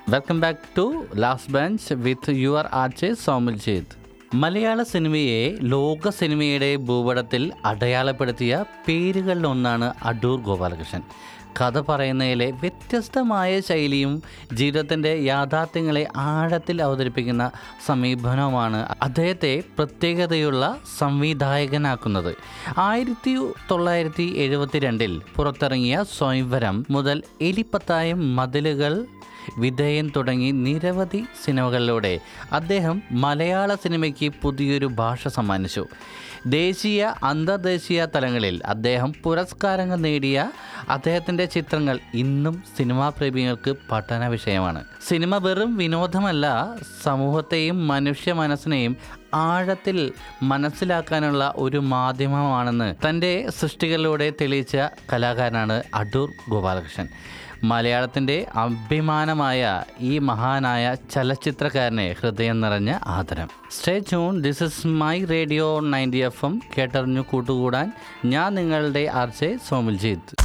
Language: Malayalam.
welcome back to last bench with your ആർച്ച് സോമിൽ ചെയ്ത് മലയാള സിനിമയെ ലോക സിനിമയുടെ ഭൂപടത്തിൽ അടയാളപ്പെടുത്തിയ പേരുകളിലൊന്നാണ് അടൂർ ഗോപാലകൃഷ്ണൻ കഥ പറയുന്നതിലെ വ്യത്യസ്തമായ ശൈലിയും ജീവിതത്തിൻ്റെ യാഥാർത്ഥ്യങ്ങളെ ആഴത്തിൽ അവതരിപ്പിക്കുന്ന സമീപനവുമാണ് അദ്ദേഹത്തെ പ്രത്യേകതയുള്ള സംവിധായകനാക്കുന്നത് ആയിരത്തി തൊള്ളായിരത്തി എഴുപത്തി രണ്ടിൽ പുറത്തിറങ്ങിയ സ്വയംവരം മുതൽ എലിപ്പത്തായം മതിലുകൾ വിധേയൻ തുടങ്ങി നിരവധി സിനിമകളിലൂടെ അദ്ദേഹം മലയാള സിനിമയ്ക്ക് പുതിയൊരു ഭാഷ സമ്മാനിച്ചു ദേശീയ അന്തർദേശീയ തലങ്ങളിൽ അദ്ദേഹം പുരസ്കാരങ്ങൾ നേടിയ അദ്ദേഹത്തിൻ്റെ ചിത്രങ്ങൾ ഇന്നും സിനിമാ പ്രേമികൾക്ക് പഠന വിഷയമാണ് സിനിമ വെറും വിനോദമല്ല സമൂഹത്തെയും മനുഷ്യ മനസ്സിനെയും ആഴത്തിൽ മനസ്സിലാക്കാനുള്ള ഒരു മാധ്യമമാണെന്ന് തൻ്റെ സൃഷ്ടികളിലൂടെ തെളിയിച്ച കലാകാരനാണ് അടൂർ ഗോപാലകൃഷ്ണൻ മലയാളത്തിൻ്റെ അഭിമാനമായ ഈ മഹാനായ ചലച്ചിത്രകാരനെ ഹൃദയം നിറഞ്ഞ ആദരം സ്റ്റേ ചൂൺ this is my radio ninety F M കേട്ടറിഞ്ഞു കൂട്ടുകൂടാൻ ഞാൻ നിങ്ങളുടെ ആർച്ചെ സോമിൽജീത്ത്